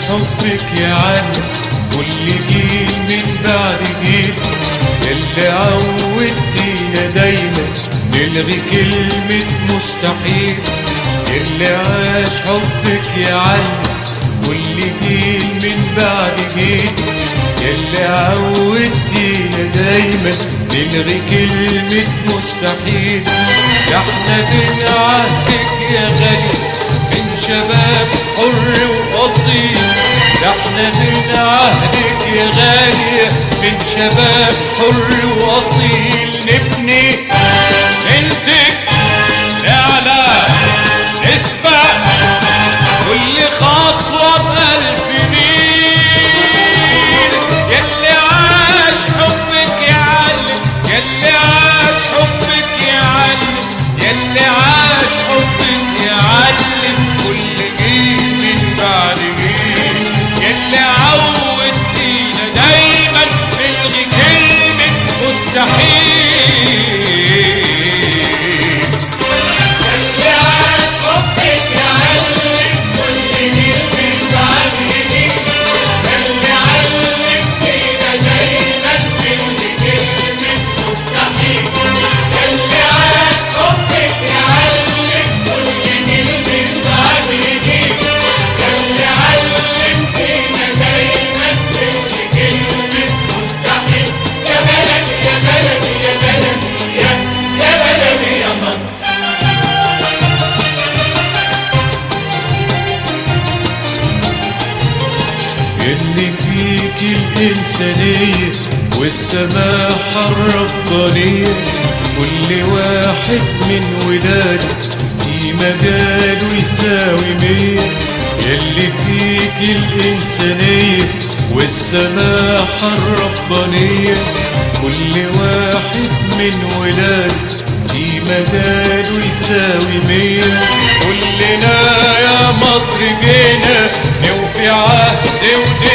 حبك يا عالم كل جيل من بعد جيل اللي عودتينا دايما نلغي كلمة مستحيل اللي عاش حبك يا عالم كل جيل من بعد جيل اللي عودتينا دايما نلغي كلمة مستحيل ده احنا بين عهدك يا غالي من شباب حر وأصيل ده احنا من عهدك يا غالي من شباب حر وأصيل نبني بنتك نعلى نسبق كل خطوة بألف ميل يلي عاش حبك يعلم يلي عاش حبك يعلم يلي عاش حبك يعلم كل جيل من بعد جيل يلي عودتينا دايما نلغي كلمة مستحيل اللي عاش حبك يعلم كل جيل من بعد جيل اللي علمتينا دايما نلغي كلمة مستحيل اللي عاش حبك يعلم كل جيل من بعد جيل اللي علمتينا دايما نلغي كلمة مستحيل يا بلدي يا بلدي يا بلدي يا يا بلدي يا مصر اللي فيك الإنسانية والسماحة الربانية كل واحد من ولاده في مجاله يساوي مية يلي فيك الإنسانية والسماحة الربانية كل واحد من ولاده في مجاله يساوي مية كلنا يا مصر جينا نوفي عهد ودين